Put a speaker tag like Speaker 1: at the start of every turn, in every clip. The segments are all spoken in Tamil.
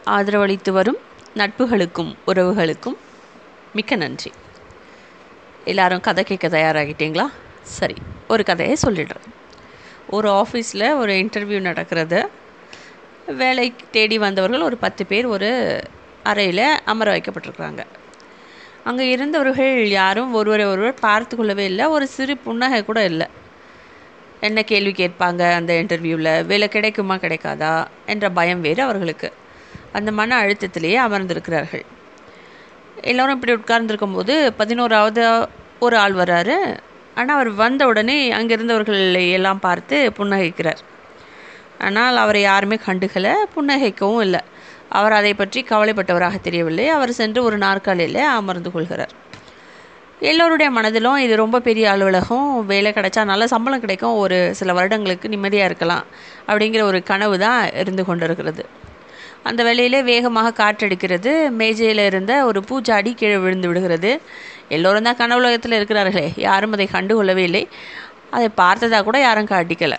Speaker 1: ஆதரவளித்து வரும் நட்புகளுக்கும் உறவுகளுக்கும் மிக்க நன்றி எல்லாரும் கதை கேட்க தயாராகிட்டீங்களா சரி ஒரு கதையை சொல்லிடுறேன் ஒரு ஆஃபீஸில் ஒரு இன்டர்வியூ நடக்கிறது வேலை தேடி வந்தவர்கள் ஒரு பத்து பேர் ஒரு அறையில் அமர வைக்கப்பட்டிருக்கிறாங்க அங்கே இருந்தவர்கள் யாரும் ஒருவரை ஒருவர் பார்த்து கொள்ளவே இல்லை ஒரு சிறு புன்னகை கூட இல்லை என்ன கேள்வி கேட்பாங்க அந்த இன்டர்வியூவில் வேலை கிடைக்குமா கிடைக்காதா என்ற பயம் வேறு அவர்களுக்கு அந்த மன அழுத்தத்திலேயே அமர்ந்திருக்கிறார்கள் எல்லோரும் இப்படி உட்கார்ந்துருக்கும் போது பதினோராவது ஒரு ஆள் வராரு ஆனால் அவர் வந்த உடனே அங்கே இருந்தவர்களை எல்லாம் பார்த்து புன்னகைக்கிறார் ஆனால் அவரை யாருமே கண்டுகலை புன்னகைக்கவும் இல்லை அவர் அதை பற்றி கவலைப்பட்டவராக தெரியவில்லை அவர் சென்று ஒரு நாற்காலியில் அமர்ந்து கொள்கிறார் எல்லோருடைய மனதிலும் இது ரொம்ப பெரிய அலுவலகம் வேலை கிடைச்சா நல்ல சம்பளம் கிடைக்கும் ஒரு சில வருடங்களுக்கு நிம்மதியாக இருக்கலாம் அப்படிங்கிற ஒரு கனவு தான் இருந்து கொண்டிருக்கிறது அந்த வேலையிலே வேகமாக காற்றடிக்கிறது மேஜையில் இருந்த ஒரு பூச்சாடி கீழே விழுந்து விடுகிறது எல்லோரும் தான் கனவுலகத்தில் இருக்கிறார்களே யாரும் அதை கண்டுகொள்ளவே இல்லை அதை பார்த்ததாக கூட யாரும் காட்டிக்கலை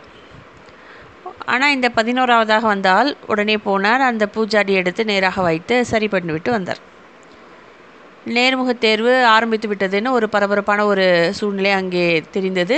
Speaker 1: ஆனால் இந்த பதினோராவதாக வந்தால் உடனே போனார் அந்த பூஜாடி எடுத்து நேராக வைத்து சரி பண்ணிவிட்டு வந்தார் நேர்முகத் தேர்வு ஆரம்பித்து விட்டதுன்னு ஒரு பரபரப்பான ஒரு சூழ்நிலை அங்கே தெரிந்தது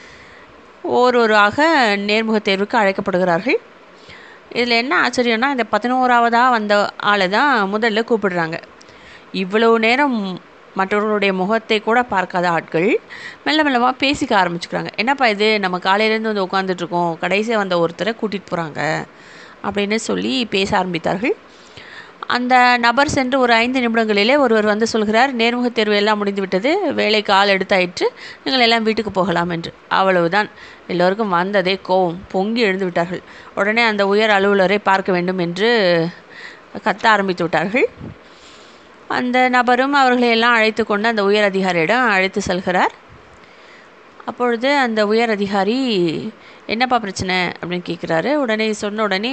Speaker 1: ஓரொருவாக நேர்முகத் தேர்வுக்கு அழைக்கப்படுகிறார்கள் இதில் என்ன ஆச்சரியம்னா இந்த பதினோராவதாக வந்த ஆளை தான் முதல்ல கூப்பிடுறாங்க இவ்வளவு நேரம் மற்றவர்களுடைய முகத்தை கூட பார்க்காத ஆட்கள் மெல்ல மெல்லமாக பேசிக்க ஆரம்பிச்சுக்கிறாங்க என்னப்பா இது நம்ம காலையிலேருந்து வந்து உட்காந்துட்ருக்கோம் கடைசியாக வந்த ஒருத்தரை கூட்டிகிட்டு போகிறாங்க அப்படின்னு சொல்லி பேச ஆரம்பித்தார்கள் அந்த நபர் சென்று ஒரு ஐந்து நிமிடங்களிலே ஒருவர் வந்து சொல்கிறார் நேர்முகத் தேர்வு எல்லாம் முடிந்து விட்டது வேலைக்கு ஆள் எடுத்தாயிற்று நீங்கள் எல்லாம் வீட்டுக்கு போகலாம் என்று அவ்வளவுதான் எல்லோருக்கும் வந்ததே கோவம் பொங்கி எழுந்து விட்டார்கள் உடனே அந்த உயர் அலுவலரை பார்க்க வேண்டும் என்று கத்த ஆரம்பித்து விட்டார்கள் அந்த நபரும் அவர்களை எல்லாம் அழைத்து கொண்டு அந்த உயர் அதிகாரியிடம் அழைத்து செல்கிறார் அப்பொழுது அந்த உயர் அதிகாரி என்னப்பா பிரச்சனை அப்படின்னு கேட்குறாரு உடனே சொன்ன உடனே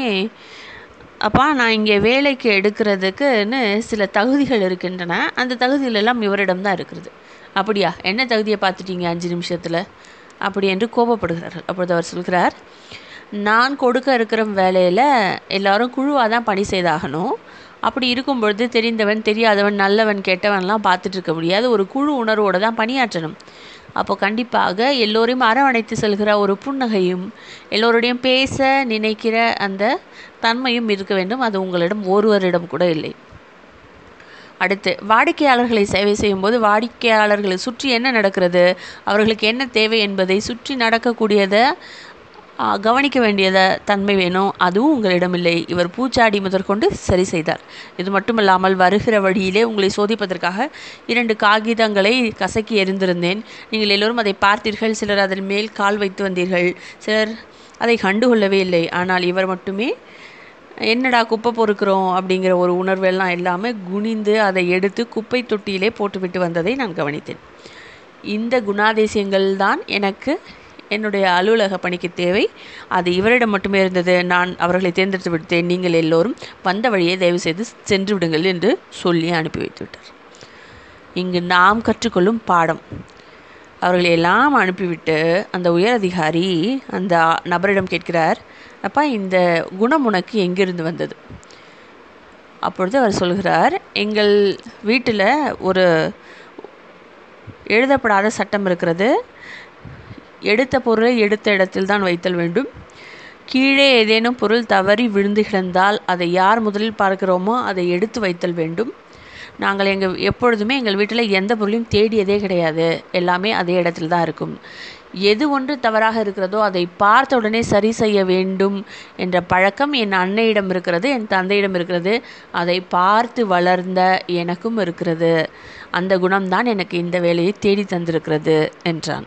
Speaker 1: அப்பா நான் இங்கே வேலைக்கு எடுக்கிறதுக்குன்னு சில தகுதிகள் இருக்கின்றன அந்த தகுதிகள் எல்லாம் இவரிடம் தான் இருக்கிறது அப்படியா என்ன தகுதியை பார்த்துட்டீங்க அஞ்சு நிமிஷத்தில் அப்படி என்று கோபப்படுகிறார்கள் அப்பொழுது அவர் சொல்கிறார் நான் கொடுக்க இருக்கிற வேலையில் எல்லாரும் குழுவாக தான் பணி செய்தாகணும் அப்படி இருக்கும் பொழுது தெரிந்தவன் தெரியாதவன் நல்லவன் கெட்டவன்லாம் பார்த்துட்டு இருக்க முடியாது ஒரு குழு உணர்வோடு தான் பணியாற்றணும் அப்போ கண்டிப்பாக எல்லோரையும் அரவணைத்து செல்கிற ஒரு புன்னகையும் எல்லோருடையும் பேச நினைக்கிற அந்த தன்மையும் இருக்க வேண்டும் அது உங்களிடம் ஒருவரிடம் கூட இல்லை அடுத்து வாடிக்கையாளர்களை சேவை செய்யும்போது வாடிக்கையாளர்களை சுற்றி என்ன நடக்கிறது அவர்களுக்கு என்ன தேவை என்பதை சுற்றி நடக்கக்கூடியதை கவனிக்க வேண்டியத தன்மை வேணும் அதுவும் உங்களிடம் இல்லை இவர் பூச்சாடி முதற்கொண்டு சரி செய்தார் இது மட்டுமல்லாமல் வருகிற வழியிலே உங்களை சோதிப்பதற்காக இரண்டு காகிதங்களை கசக்கி எறிந்திருந்தேன் நீங்கள் எல்லோரும் அதை பார்த்தீர்கள் சிலர் அதன் மேல் கால் வைத்து வந்தீர்கள் சிலர் அதை கண்டுகொள்ளவே இல்லை ஆனால் இவர் மட்டுமே என்னடா குப்பை பொறுக்கிறோம் அப்படிங்கிற ஒரு உணர்வெல்லாம் இல்லாமல் குனிந்து அதை எடுத்து குப்பை தொட்டியிலே போட்டுவிட்டு வந்ததை நான் கவனித்தேன் இந்த குணாதிசயங்கள் தான் எனக்கு என்னுடைய அலுவலக பணிக்கு தேவை அது இவரிடம் மட்டுமே இருந்தது நான் அவர்களை தேர்ந்தெடுத்து விட்டேன் நீங்கள் எல்லோரும் வந்த வழியை தயவு செய்து சென்று விடுங்கள் என்று சொல்லி அனுப்பி வைத்து விட்டார் இங்கு நாம் கற்றுக்கொள்ளும் பாடம் அவர்களை எல்லாம் அனுப்பிவிட்டு அந்த உயர் அதிகாரி அந்த நபரிடம் கேட்கிறார் அப்பா இந்த குணம் உனக்கு எங்கிருந்து வந்தது அப்பொழுது அவர் சொல்கிறார் எங்கள் வீட்டில் ஒரு எழுதப்படாத சட்டம் இருக்கிறது எடுத்த பொருளை எடுத்த இடத்தில் தான் வைத்தல் வேண்டும் கீழே ஏதேனும் பொருள் தவறி விழுந்து கிடந்தால் அதை யார் முதலில் பார்க்கிறோமோ அதை எடுத்து வைத்தல் வேண்டும் நாங்கள் எங்கள் எப்பொழுதுமே எங்கள் வீட்டில் எந்த பொருளையும் தேடியதே கிடையாது எல்லாமே அதே இடத்துல தான் இருக்கும் எது ஒன்று தவறாக இருக்கிறதோ அதை பார்த்த உடனே சரி செய்ய வேண்டும் என்ற பழக்கம் என் அன்னையிடம் இருக்கிறது என் தந்தையிடம் இருக்கிறது அதை பார்த்து வளர்ந்த எனக்கும் இருக்கிறது அந்த குணம்தான் எனக்கு இந்த வேலையை தேடி தந்திருக்கிறது என்றான்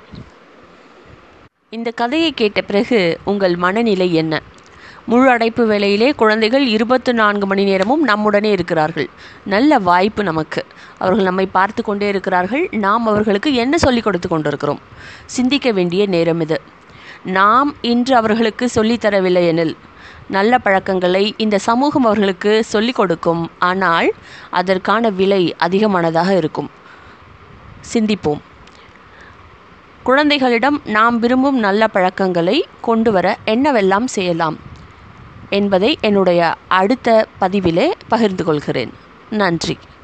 Speaker 1: இந்த கதையை கேட்ட பிறகு உங்கள் மனநிலை என்ன முழு அடைப்பு வேளையிலே குழந்தைகள் இருபத்து நான்கு மணி நேரமும் நம்முடனே இருக்கிறார்கள் நல்ல வாய்ப்பு நமக்கு அவர்கள் நம்மை பார்த்து கொண்டே இருக்கிறார்கள் நாம் அவர்களுக்கு என்ன சொல்லிக் கொடுத்து கொண்டிருக்கிறோம் சிந்திக்க வேண்டிய நேரம் இது நாம் இன்று அவர்களுக்கு சொல்லித்தரவில்லை எனில் நல்ல பழக்கங்களை இந்த சமூகம் அவர்களுக்கு சொல்லிக் கொடுக்கும் ஆனால் அதற்கான விலை அதிகமானதாக இருக்கும் சிந்திப்போம் குழந்தைகளிடம் நாம் விரும்பும் நல்ல பழக்கங்களை கொண்டு வர என்னவெல்லாம் செய்யலாம் என்பதை என்னுடைய அடுத்த பதிவிலே பகிர்ந்து கொள்கிறேன் நன்றி